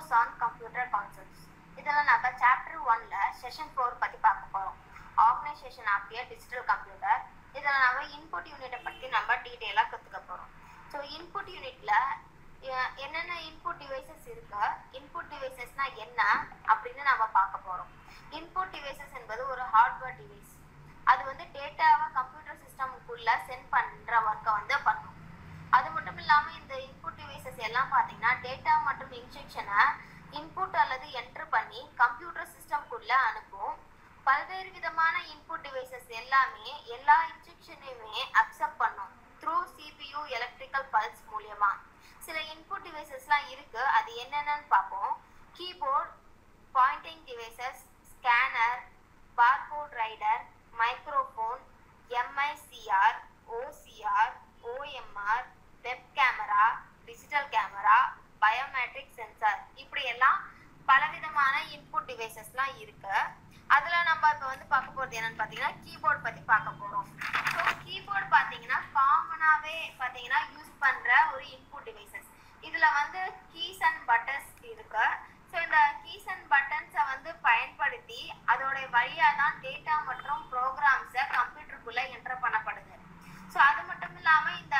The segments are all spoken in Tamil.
கோர்ஸ் ஆன் கம்ப்யூட்டர் கான்செப்ட்ஸ் இதில் நம்ம சாப்டர் ஒன்ல செஷன் ஃபோர் பற்றி பார்க்க போகிறோம் organisation of a digital computer இதில் நம்ம இன்புட் யூனிட்டை பற்றி நம்ம டீட்டெயிலாக கற்றுக்க போகிறோம் ஸோ இன்புட் யூனிட்ல என்னென்ன இன்புட் டிவைசஸ் இருக்கு இன்புட் டிவைசஸ்னா என்ன அப்படின்னு நம்ம பார்க்க போகிறோம் இன்புட் டிவைசஸ் என்பது ஒரு ஹார்ட்வேர் டிவைஸ் அது வந்து டேட்டாவை கம்ப்யூட்டர் சிஸ்டமுக்குள்ள சென்ட் பண்ணுற ஒர்க்கை வந்து பண்ணும் அது மட்டும் இல்லாமல் இந்த இன்புட் டிவைசஸ் எல்லாம் பார்த்தீங்கன்னா டேட்டா மற்றும் இன்ஸ்ட்ரக்ஷனை இன்புட் அல்லது என்ட்ரு பண்ணி கம்ப்யூட்டர் சிஸ்டம்குள்ள அனுப்பும் பல்வேறு விதமான இன்புட் டிவைசஸ் எல்லாமே எல்லா இன்ஸ்ட்ரக்ஷனையுமே அக்செப்ட் பண்ணும் த்ரூ சிபியூ எலக்ட்ரிக்கல் பல்ஸ் மூலியமா சில இன்புட் டிவைசஸ்லாம் இருக்கு அது என்னென்னு பார்ப்போம் keyboard pointing devices scanner barcode reader microphone MICR OCR OMR web camera digital camera biometric sensor இப்படி எல்லாம் பலவிதமான இன்புட் டிவைசஸ்லாம் இருக்கு அதுல நம்ம இப்போ வந்து பார்க்க போறது என்னன்னு பார்த்தீங்கன்னா கீபோர்ட் பத்தி பார்க்க போறோம் ஸோ கீபோர்ட் பார்த்தீங்கன்னா காமனாகவே பார்த்தீங்கன்னா யூஸ் பண்ற ஒரு இன்புட் டிவைசஸ் இதுல வந்து கீஸ் அண்ட் பட்டன்ஸ் இருக்கு ஸோ இந்த கீஸ் அண்ட் பட்டன்ஸை வந்து பயன்படுத்தி அதோட வழியா தான் டேட்டா மற்றும் ப்ரோக்ராம்ஸை கம்ப்யூட்டருக்குள்ள என்டர் பண்ணப்படுது ஸோ அது மட்டும் இல்லாம இந்த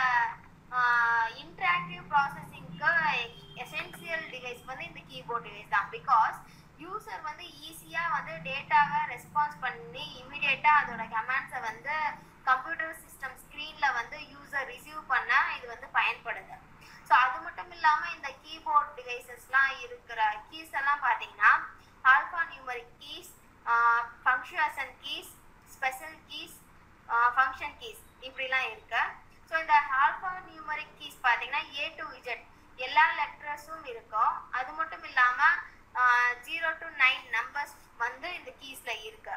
இன்டராக்டிவ் ப்ராசஸிங்க்கு எசென்சியல் டிவைஸ் வந்து இந்த கீபோர்ட் டிவைஸ் தான் பிகாஸ் யூசர் வந்து ஈஸியாக வந்து டேட்டாவை ரெஸ்பான்ஸ் பண்ணி இமிடியேட்டாக அதோட கமெண்ட்ஸை வந்து கம்ப்யூட்டர் சிஸ்டம் ஸ்க்ரீனில் வந்து யூசர் ரிசீவ் பண்ண இது வந்து பயன்படுது ஸோ அது மட்டும் இல்லாமல் இந்த கீபோர்ட் டிவைசஸ்லாம் இருக்கிற கீஸ் எல்லாம் பார்த்தீங்கன்னா alphanumeric keys punctuation keys special keys function keys இப்படிலாம் இருக்கு ஸோ இந்த ஆல்ஃபா நியூமரிக் கீஸ் பார்த்தீங்கன்னா ஏ டு இஜெட் எல்லா லெட்டர்ஸும் இருக்கும் அது மட்டும் இல்லாமல் ஜீரோ டு நைன் நம்பர்ஸ் வந்து இந்த கீஸ்ல இருக்கு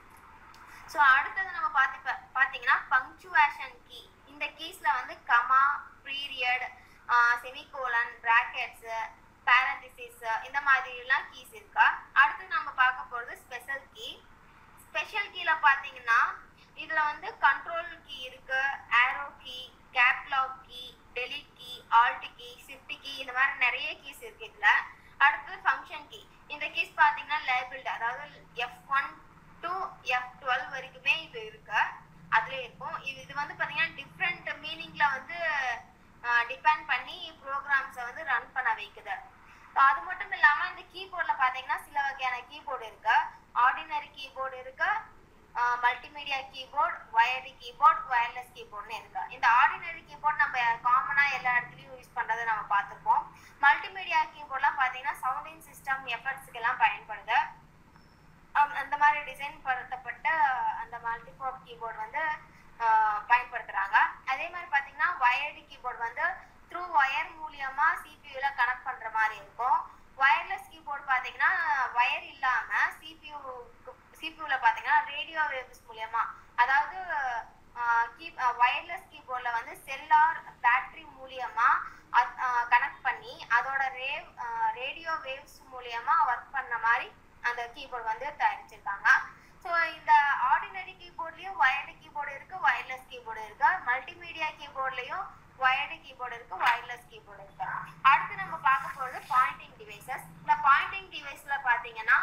ஸோ அடுத்தது நம்ம பார்த்து பார்த்தீங்கன்னா பங்க்சுவேஷன் கீ இந்த கீஸ்ல வந்து comma period semicolon brackets parenthesis இந்த மாதிரிலாம் கீஸ் இருக்கா அடுத்து நம்ம பார்க்க போகிறது ஸ்பெஷல் கீ ஸ்பெஷல் கீல பார்த்தீங்கன்னா இதுல வந்து கண்ட்ரோல் கீ இருக்கு arrow key caps lock key delete key alt key shift key இந்த மாதிரி நிறைய கீஸ் இருக்கு இதுல அடுத்து ஃபங்க்ஷன் கீ இந்த கீஸ் பார்த்தீங்கன்னா லேபிள்டு அதாவது F one to F twelve வரைக்குமே இது இருக்கு அதுல இருக்கும் இது இது வந்து பார்த்தீங்கன்னா டிஃப்ரெண்ட் மீனிங்ல வந்து டிபெண்ட் பண்ணி ப்ரோக்ராம்ஸை வந்து ரன் பண்ண வைக்குது அது மட்டும் இல்லாமல் இந்த கீபோர்டில் பார்த்தீங்கன்னா சில வகையான கீபோர்டு இருக்கு ஆர்டினரி கீபோர்டு இருக்கு multimedia keyboard wired keyboard wireless கீபோர்ட்னு இருக்கு இந்த ஆர்டினரி கீபோர்ட் நம்ம காமனாக எல்லா இடத்துலையும் யூஸ் பண்ணுறதை நம்ம பார்த்துருப்போம் மல்டிமீடியா கீபோர்ட்லாம் பார்த்தீங்கன்னா சவுண்டிங் சிஸ்டம் எஃபர்ட்ஸ்க்கு எல்லாம் பயன்படுது அந்த மாதிரி டிசைன் படுத்தப்பட்ட அந்த மல்டிபோர்ட் கீபோர்ட் வந்து பயன்படுத்துகிறாங்க அதே மாதிரி பார்த்தீங்கன்னா வயர்டு கீபோர்ட் வந்து த்ரூ ஒயர் மூலியமா சிபியூல கனெக்ட் பண்ணுற மாதிரி இருக்கும் வயர்லெஸ் கீபோர்ட் பார்த்தீங்கன்னா வயர் இல்லாமல் சிபியூ சிபியூல பார்த்தீங்கன்னா ரேடியோ வேவ்ஸ் மூலியமா அதாவது கீ வயர்லெஸ் கீபோர்டில் வந்து செல்லார் பேட்டரி மூலியமா கனெக்ட் பண்ணி அதோட ரேவ் ரேடியோ வேவ்ஸ் மூலியமா ஒர்க் பண்ண மாதிரி அந்த கீபோர்டு வந்து தயாரிச்சிருக்காங்க ஸோ இந்த ஆர்டினரி கீபோர்ட்லேயும் வயர்டு கீபோர்டு இருக்கு வயர்லெஸ் கீபோர்டு இருக்கு மல்டிமீடியா கீபோர்ட்லேயும் வயர்டு கீபோர்டு இருக்கு வயர்லெஸ் கீபோர்டு இருக்கு அடுத்து நம்ம பார்க்க போகிறது பாயிண்டிங் டிவைசஸ் இந்த பாயிண்டிங் டிவைஸ்ல பார்த்தீங்கன்னா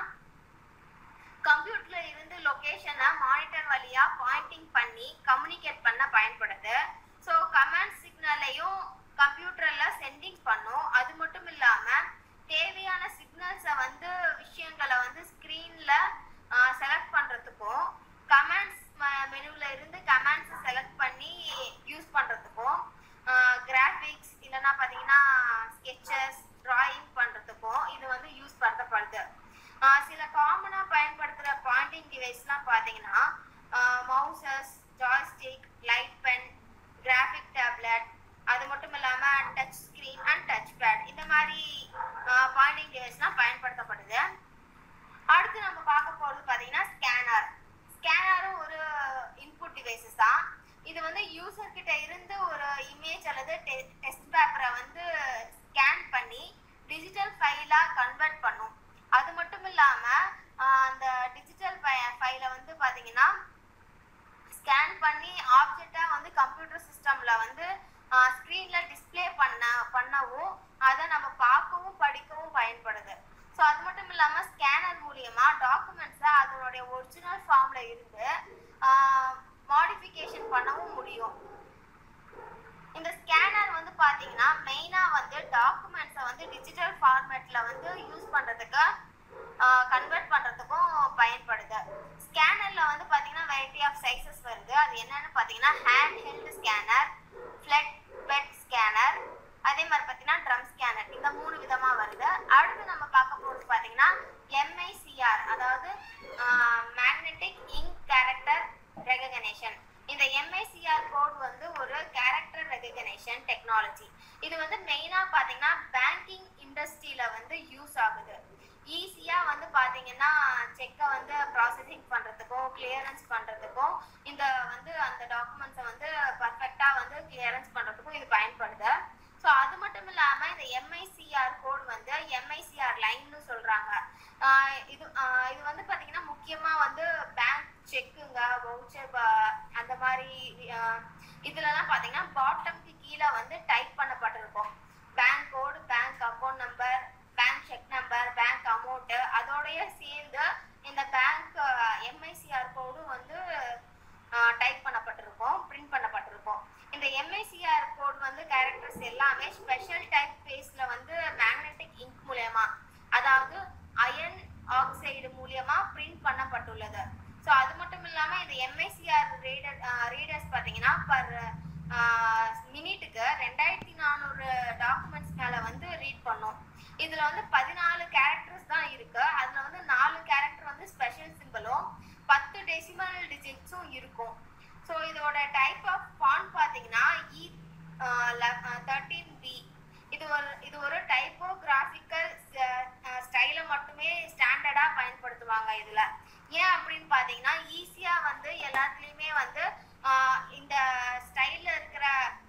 கம்ப்யூட்டர்ல இருந்து லொகேஷனை மானிட்டர் வழியா பாயிண்டிங் பண்ணி கம்யூனிகேட் பண்ண பயன்படுது ஸோ கமாண்ட் சிக்னலையும் கம்ப்யூட்டர்ல சென்டிங் பண்ணும் அது மட்டும் இல்லாம தேவையான சிக்னல்ஸை வந்து விஷயங்களை வந்து ஸ்க்ரீன்ல செலக்ட் பண்றதுக்கும் கமாண்ட்ஸ் மெனுவில் இருந்து கமாண்ட்ஸை செலக்ட் பண்ணி யூஸ் பண்றதுக்கும் கிராஃபிக்ஸ் இல்லைன்னா பார்த்தீங்கன்னா ஸ்கெச்சஸ் டிராயிங் பண்ணுறதுக்கும் இது வந்து யூஸ் பண்ணப்படுது சில காமனாக பயன்படுத்துகிற பாயிண்டிங் டிவைஸ்லாம் பார்த்தீங்கன்னா mouses joystick light pen graphic tablet அது மட்டும் இல்லாமல் touch screen and touch pad இந்த மாதிரி பாயிண்டிங் டிவைஸ்லாம் பயன்படுத்தப்படுது அடுத்து நம்ம பார்க்க போகிறது பார்த்தீங்கன்னா ஸ்கேனர் ஸ்கேனரும் ஒரு இன்புட் டிவைசஸ் தான் இது வந்து யூசர் கிட்ட இருந்து ஒரு இமேஜ் அல்லது டெஸ்ட் பேப்பரை வந்து ஸ்கேன் பண்ணி டிஜிட்டல் ஃபைலாக கன்வெர்ட் பண்ணும் அது மட்டும் இல்லாமல் அந்த டிஜிட்டல் ஃபைலை வந்து பார்த்தீங்கன்னா ஸ்கேன் பண்ணி ஆப்ஜெக்டாக வந்து கம்ப்யூட்டர் சிஸ்டமில் வந்து ஸ்க்ரீனில் டிஸ்பிளே பண்ண ஃபார்மேட்ல வந்து யூஸ் பண்றதுக்கு கன்வெர்ட் பண்றதுக்கும் பயன்படுது ஸ்கேனர்ல வந்து பாத்தீங்கன்னா வெரைட்டி ஆஃப் சைசஸ் வருது அது என்னன்னு பாத்தீங்கன்னா hand held scanner flatbed scanner அதே மாதிரி பாத்தீங்கன்னா ட்ரம் ஸ்கேனர் இந்த மூணு விதமா வருது அடுத்து நம்ம பார்க்க போறது பாத்தீங்கன்னா எம்ஐசிஆர் அதாவது மேக்னெட்டிக் இங்க் கேரக்டர் ரெகக்னேஷன் இந்த எம்ஐசிஆர் கோட் வந்து ஒரு கேரக்டர் ரெகக்னேஷன் டெக்னாலஜி இது வந்து மெயினா பாத்தீங்கன்னா பேங்கிங் இண்டஸ்ட்ரியில வந்து யூஸ் ஆகுது ஈஸியா வந்து பாத்தீங்கன்னா செக்கை வந்து ப்ராசஸிங் பண்றதுக்கும் கிளியரன்ஸ் பண்றதுக்கும் இந்த வந்து அந்த டாக்குமெண்ட்ஸை வந்து பர்ஃபெக்டா வந்து கிளியரன்ஸ் பண்றதுக்கும் இது பயன்படுது ஸோ அது மட்டும் இல்லாம இந்த எம்ஐசிஆர் கோட் வந்து எம்ஐசிஆர் லைன்னு சொல்றாங்க ஆஹ் இது ஆஹ் இது வந்து பாத்தீங்கன்னா முக்கியமா வந்து பேங்க் செக்குங்க வவுச்சர் அந்த மாதிரி ஆஹ் இதுலலாம் பாத்தீங்கன்னா பாட்டம்க்கு கீழே வந்து டைப் பண்ணப்பட்டிருக்கும் bank code bank account number bank cheque number bank amount அதோடய சேர்ந்து இந்த பேங்க் எம்ஐசிஆர் கோடும் வந்து டைப் பண்ணப்பட்டிருக்கும் பிரிண்ட் பண்ணப்பட்டிருக்கும் இந்த எம்ஐசிஆர் கோட் வந்து கேரக்டர்ஸ் எல்லாமே ஸ்பெஷல் டைப் பேஸ்ல வந்து மேக்னெட்டிக் இங்க் மூலயமா அதாவது அயன் ஆக்சைடு மூலியமா பிரிண்ட் பண்ணப்பட்டுள்ளது ஸோ அது மட்டும் இல்லாம இந்த எம்ஐசிஆர் ரீடர் ரீடர்ஸ் பார்த்தீங்கன்னா பர் மினிட்டுக்கு ரெண்டாயிரத்தி நானூறு டாக்குமெண்ட்ஸ் மேல வந்து ரீட் பண்ணும் இதுல வந்து பதினாலு கேரக்டர்ஸ் தான் இருக்கு அதுல வந்து நாலு கேரக்டர் வந்து ஸ்பெஷல் சிம்பிளும் பத்து டெசிமல் டிஜிட்ஸும் இருக்கும் ஸோ இதோட டைப் ஆஃப் ஃபாண்ட் பார்த்தீங்கன்னா இ தேர்ட்டீன் பி இது ஒரு இது ஒரு டைப்போகிராஃபிக்கல் ஸ்டைலை மட்டுமே ஸ்டாண்டர்டா பயன்படுத்துவாங்க இதுல ஏன் அப்படின்னு பார்த்தீங்கன்னா ஈஸியா வந்து எல்லாத்துலயுமே வந்து ஆஹ் இந்த ஸ்டைல்ல இருக்கிற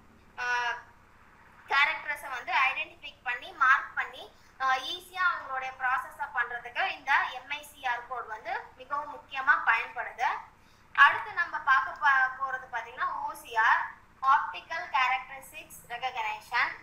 கேரக்டர்ஸை வந்து ஐடென்டிஃபை பண்ணி மார்க் பண்ணி ஈஸியா அவங்களுடைய ப்ராசஸை பண்றதுக்கு இந்த எம்ஐசிஆர் கோட் வந்து மிகவும் முக்கியமா பயன்படுது அடுத்து நம்ம பார்க்க பா- போறது பாத்தீங்கன்னா ஓசிஆர் ஆப்டிக்கல் கேரக்டரிஸ்டிக்ஸ் ரெகக்னேஷன்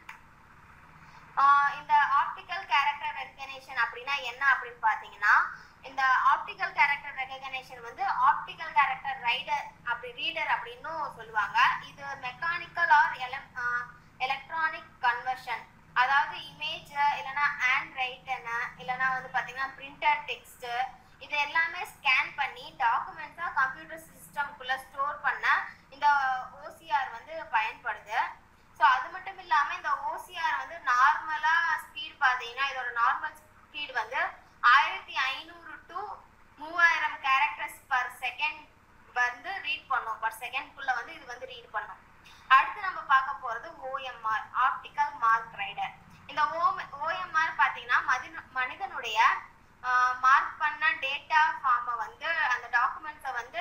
இந்த ஆப்டிக்கல் கேரக்டர் ரெகக்னேஷன் அப்படின்னா என்ன அப்படின்னு பாத்தீங்கன்னா இந்த ஆப்டிக்கல் கேரக்டர் ரெகக்னேஷன் வந்து ஆப்டிக்கல் கேரக்டர் ரைடர் அப்படி ரீடர் அப்படின்னும் சொல்லுவாங்க இது மெக்கானிக்கல் ஆர் எலக்ட்ரானிக் கன்வர்ஷன் அதாவது இமேஜ் இல்லைன்னா ஹேண்ட் ரைட்டன் இல்லைன்னா வந்து பாத்தீங்கன்னா பிரிண்டட் டெக்ஸ்ட் இது எல்லாமே ஸ்கேன் பண்ணி டாக்குமெண்ட்ஸா கம்ப்யூட்டர் சிஸ்டம்குள்ள ஸ்டோர் பண்ண இந்த ஓசிஆர் வந்து பயன்படுது ஸோ அது மட்டும் இல்லாம இந்த ஓசிஆர் வந்து நார்மலா ஸ்பீட் பாத்தீங்கன்னா இதோட நார்மல் ஸ்பீட் வந்து ஆயிரத்தி ஐநூறு டு மூவாயிரம் கேரக்டர்ஸ் பர் செகண்ட் வந்து ரீட் பண்ணும் பர் செகண்ட்குள்ள வந்து இது வந்து ரீட் பண்ணும் அடுத்து நம்ம பார்க்க போறது ஓஎம்ஆர் ஆப்டிக்கல் மார்க் ரைடர் இந்த ஓஎம்ஆர் பாத்தீங்கன்னா மதின மனிதனுடைய மார்க் பண்ண டேட்டா ஃபார்மை வந்து அந்த டாக்குமெண்ட்ஸை வந்து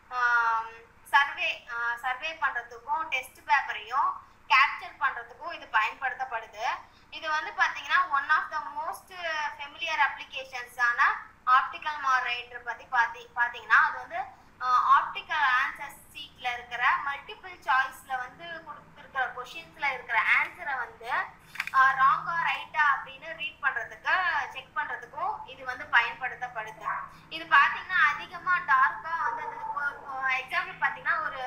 சர்வே சர்வே பண்றதுக்கும் டெஸ்ட் பேப்பரையும் கேப்சர் பண்றதுக்கும் இது பயன்படுத்தப்படுது இது வந்து பாத்தீங்கன்னா one of the most familiar அப்ளிகேஷன்ஸான ஆப்டிக்கல் மார் ரைடர் பத்தி பாத்தி பாத்தீங்கன்னா அது வந்து ஆப்டிக்கல் ஆன்சர் சீட்ல இருக்கிற மல்டிபிள் சாய்ஸ்ல வந்து கொடுத்துருக்கிற கொஷின்ஸ்ல இருக்கிற ஆன்சரை வந்து ராங்கா ரைட்டா அப்படின்னு ரீட் பண்றதுக்கு செக் பண்றதுக்கும் இது வந்து பயன்படுத்தப்படுது இது பாத்தீங்கன்னா அதிகமா டார்க்கா வந்து எக்ஸாம்பிள் பாத்தீங்கன்னா ஒரு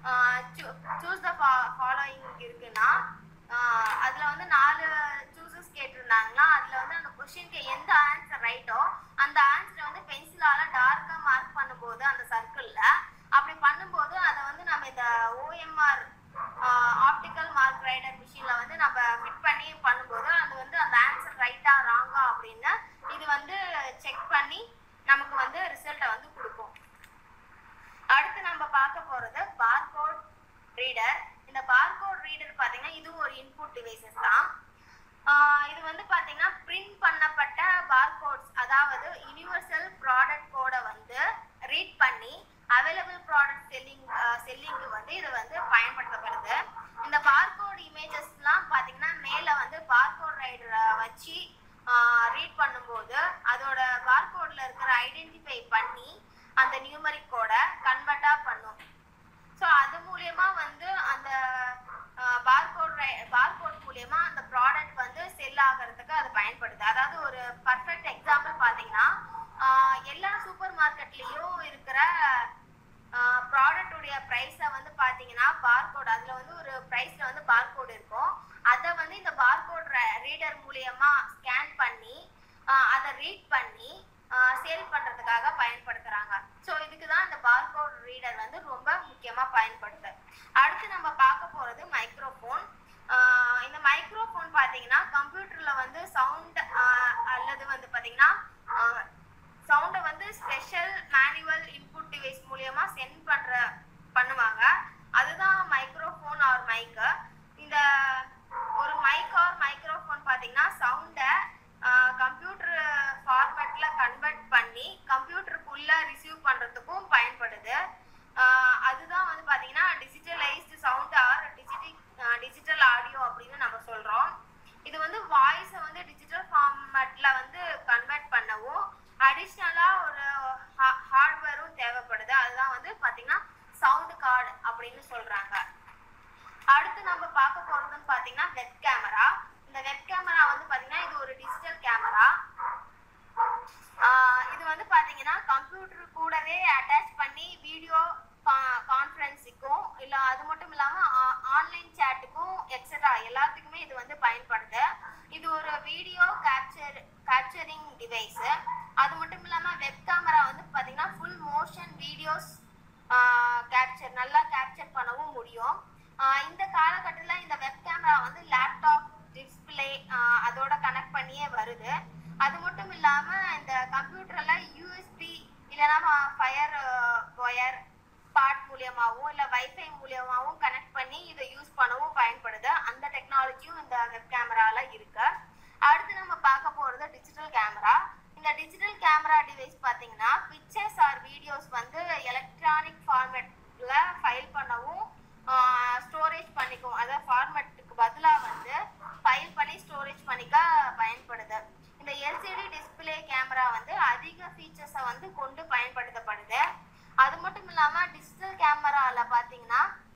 சூஸ் த ஃபாலோயிங் இருக்குன்னா ஆஹ் அதுல வந்து நாலு சூசஸ் கேட்டிருந்தாங்கன்னா அதுல வந்து அந்த கொஸ்டினுக்கு எந்த ஆன்சர் ரைட்டோ அந்த ஆன்சரை வந்து பென்சிலால டார்க்கா மார்க் பண்ணும்போது அந்த சர்க்கிள்ல அப்படி பண்ணும்போது அதை வந்து நம்ம இந்த ஓஎம்ஆர் ஆப்டிக்கல் மார்க் ரைடர் மிஷின்ல வந்து நம்ம ஃபிட் பண்ணி பண்ணும்போது அது வந்து அந்த ஆன்சர் ரைட்டா ராங்கா அப்படின்னு இது வந்து செக் பண்ணி நமக்கு வந்து ரிசல்ட்டை வந்து கொடுக்கும் அடுத்து நம்ம பார்க்க போறது பார்கோட் ரீடர் இந்த பார்கோட் ரீடர் பாத்தீங்கன்னா இதுவும் ஒரு இன்புட் டிவைசஸ் தான் ஆஹ் இது வந்து பாத்தீங்கன்னா பிரிண்ட் பண்ணப்பட்ட பார்கோட்ஸ் அதாவது யூனிவர்சல் ப்ராடக்ட் கோடை வந்து ரீட் பண்ணி அவைலபிள் ப்ராடக்ட் செல்லிங் செல்லிங்க்கு வந்து இது வந்து பயன்படுத்தப்படுது இந்த பார்கோட் இமேஜஸ்லாம் பாத்தீங்கன்னா மேல வந்து பார்கோட் ரைடரை வச்சு ரீட் பண்ணும்போது அதோட பார்கோட்ல இருக்கிற ஐடென்டிஃபை பண்ணி அந்த நியூமரிக் கோடை கன்வெர்ட்டா பண்ணும் ஸோ அது மூலியமா வந்து அந்த பார்கோட் பார்கோட் மூலியமா அந்த ப்ராடக்ட் வந்து செல் ஆகிறதுக்கு அது பயன்படுது அதாவது ஒரு பர்ஃபெக்ட் எக்ஸாம்பிள் பார்த்தீங்கன்னா ஆஹ் எல்லா சூப்பர் மார்க்கெட்லயும் இருக்கிற ப்ராடக்ட் உடைய ப்ரைஸை வந்து பார்த்தீங்கன்னா பார்கோட் அதில் வந்து ஒரு ப்ரைஸில் வந்து பார்கோட் இருக்கும் அதை வந்து இந்த பார்கோட் ரீடர் மூலியமா ஸ்கேன் பண்ணி ரீட் பண்ணி சேல் பண்றதுக்காக பயன்படுத்துறாங்க ஸோ இதுக்கு தான் இந்த பார்கோட் ரீடர் வந்து ரொம்ப முக்கியமா பயன்படுது அடுத்து நம்ம பார்க்க போறது மைக்ரோஃபோன் இந்த மைக்ரோஃபோன் பாத்தீங்கன்னா கம்ப்யூட்டர்ல வந்து சவுண்ட் அல்லது வந்து பாத்தீங்கன்னா சவுண்டை வந்து ஸ்பெஷல் மேனுவல் இன்புட் டிவைஸ் மூலியமா சென்ட் பண்ற பண்ணுவாங்க அதுதான் மைக்ரோஃபோன் ஆர் மைக்கு இந்த ஒரு மைக் ஆர் மைக்ரோஃபோன் பாத்தீங்கன்னா சவுண்டை கம்ப்யூட்டர் ஃபார்மேட்ல கன்வெர்ட் பண்ணி கம்ப்யூட்டருக்குள்ள ரிசீவ் பண்றதுக்கும் பயன்படுது ஆஹ் அதுதான் வந்து பாத்தீங்கன்னா digitalised sound or digital digital audio அப்படின்னு நம்ம சொல்றோம் இது வந்து வாய்ஸை வந்து டிஜிட்டல் ஃபார்மேட்ல வந்து கன்வெர்ட் பண்ணவும் அடிஷ்னலா ஒரு ஹார்ட்வேரும் தேவைப்படுது அதுதான் வந்து பாத்தீங்கன்னா சவுண்ட் கார்டு அப்படின்னு சொல்றாங்க அடுத்து நம்ம பார்க்க போறதுன்னு பாத்தீங்கன்னா வெப் கேமரா இந்த வெப் கேமரா வந்து பாத்தீங்கன்னா இது ஒரு டிஜிட்டல் கேமரா இது வந்து பாத்தீங்கன்னா கம்ப்யூட்டர் கூடவே அட்டாச் பண்ணி வீடியோ கான்ஃபரன்ஸுக்கும் இல்ல அது மட்டும் இல்லாம ஆன்லைன் சேட்டுக்கும் எக்ஸட்ரா எல்லாத்துக்குமே இது வந்து பயன்படுது இது ஒரு வீடியோ கேப்சர் கேப்சரிங் டிவைஸ் அது மட்டும் இல்லாம வெப் கேமரா வந்து பாத்தீங்கன்னா ஃபுல் மோஷன் வீடியோஸ் கேப்சர் நல்லா கேப்சர் பண்ணவும் முடியும் ஆஹ் இந்த காலகட்டத்தில் இந்த வெப் கேமரா வந்து லேப்டாப் டிஸ்பிளே அதோட கனெக்ட் பண்ணியே வருது அது மட்டும் இல்லாம இந்த கம்ப்யூட்டர்ல யூஎஸ்பி இல்லைன்னா ஃபயர் ஒயர் பார்ட் மூலியமாகவும் இல்லை வைஃபை மூலியமாகவும் கனெக்ட் பண்ணி இதை யூஸ் பண்ணவும் பயன்படுது அந்த டெக்னாலஜியும் இந்த வெப் கேமரால இருக்கு அடுத்து நம்ம பார்க்க போறது டிஜிட்டல் கேமரா இந்த டிஜிட்டல் கேமரா டிவைஸ் பார்த்தீங்கன்னா பிக்சர்ஸ் ஆர் வீடியோஸ் வந்து எலக்ட்ரானிக் ஃபார்மேட்ல ஃபைல் பண்ணவும் ஸ்டோரேஜ் பண்ணிக்கும் அதாவது ஃபார்மேட்டுக்கு பதிலாக வந்து ஃபைல் பண்ணி ஸ்டோரேஜ் பண்ணிக்க பயன்படுது இந்த எல்சிடி டிஸ்பிளே கேமரா வந்து அதிக ஃபீச்சர்ஸை வந்து கொண்டு பயன்படுத்தப்படுது அது மட்டும் இல்லாமல் டிஜிட்டல் கேமராவில் பார்த்தீங்கன்னா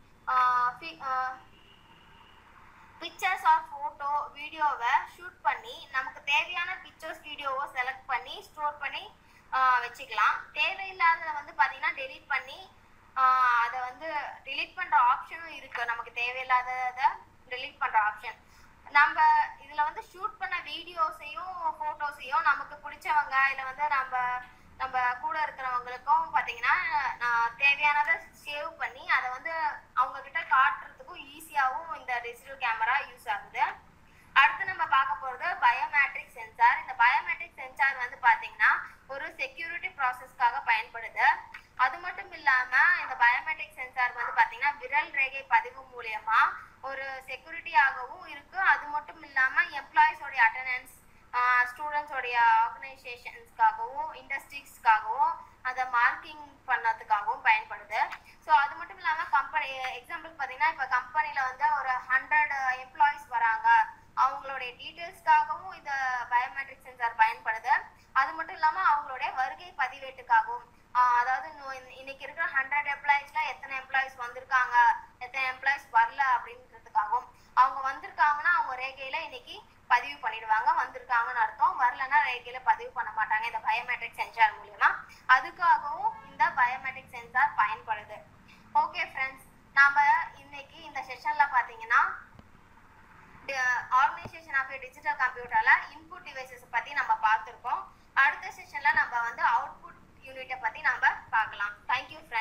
பிக்சர்ஸ் ஆர் ஃபோட்டோ வீடியோவை ஷூட் பண்ணி நமக்கு தேவையான பிக்சர்ஸ் வீடியோவை செலக்ட் பண்ணி ஸ்டோர் பண்ணி வச்சுக்கலாம் தேவையில்லாத வந்து பார்த்தீங்கன்னா டெலீட் பண்ணி அதை வந்து டெலீட் பண்ணுற ஆப்ஷனும் இருக்கு நமக்கு தேவையில்லாததை டெலீட் பண்ணுற ஆப்ஷன் நம்ம இதில் வந்து ஷூட் பண்ண வீடியோஸையும் ஃபோட்டோஸையும் நமக்கு பிடிச்சவங்க இல்லை வந்து நம்ம நம்ம கூட இருக்கிறவங்களுக்கும் பார்த்தீங்கன்னா தேவையானதை சேவ் பண்ணி அதை வந்து அவங்க கிட்ட காட்டுறதுக்கும் ஈஸியாகவும் இந்த டிஜிட்டல் கேமரா யூஸ் ஆகுது அடுத்து நம்ம பார்க்க போகிறது பயோமேட்ரிக் சென்சார் இந்த பயோமெட்ரிக் சென்சார் வந்து பார்த்தீங்கன்னா ஒரு செக்யூரிட்டி ப்ராசஸ்க்காக பயன்படுது அது மட்டும் இல்லாம இந்த பயோமெட்ரிக் சென்சார் வந்து பாத்தீங்கன்னா விரல் ரேகை பதிவு மூலியமா ஒரு செக்யூரிட்டியாகவும் இருக்கு அது மட்டும் இல்லாம எம்ப்ளாயிஸோடைய அட்டண்டன்ஸ் ஸ்டூடெண்ட்ஸோடைய ஆர்கனைசேஷன்ஸ்க்காகவும் இண்டஸ்ட்ரீஸ்க்காகவும் அதை மார்க்கிங் பண்ணதுக்காகவும் பயன்படுது ஸோ அது மட்டும் இல்லாமல் கம்பெனி எக்ஸாம்பிள் பார்த்தீங்கன்னா இப்போ கம்பெனியில் வந்து ஒரு ஹண்ட்ரட் எம்ப்ளாயிஸ் வராங்க அவங்களுடைய டீட்டெயில்ஸ்க்காகவும் இந்த பயோமெட்ரிக் சென்சார் பயன்படுது அது மட்டும் இல்லாமல் அவங்களுடைய வருகை பதிவேட்டுக்காகவும் அதாவது இன்னைக்கு இருக்கிற ஹண்ட்ரட் எம்ப்ளாயிஸ்ல எத்தனை எம்ப்ளாயிஸ் வந்திருக்காங்க எத்தனை எம்ப்ளாயிஸ் வரல அப்படின்றதுக்காகவும் அவங்க வந்திருக்காங்கன்னா அவங்க ரேகையில இன்னைக்கு பதிவு பண்ணிடுவாங்க வந்திருக்காங்கன்னு அர்த்தம் வரலன்னா ரேகையில பதிவு பண்ண மாட்டாங்க இந்த பயோமெட்ரிக் சென்சார் மூலியமா அதுக்காகவும் இந்த பயோமெட்ரிக் சென்சார் பயன்படுது ஓகே ஃப்ரெண்ட்ஸ் நாம இன்னைக்கு இந்த செஷன்ல பாத்தீங்கன்னா ஆர்கனைசேஷன் ஆஃப் டிஜிட்டல் கம்ப்யூட்டர்ல இன்புட் டிவைசஸ் பத்தி நம்ம பார்த்துருக்கோம் அடுத்த செஷன்ல நம்ம வந்து அவுட்புட் யூனிட்டை பத்தி நம்ம பார்க்கலாம் தேங்க்யூ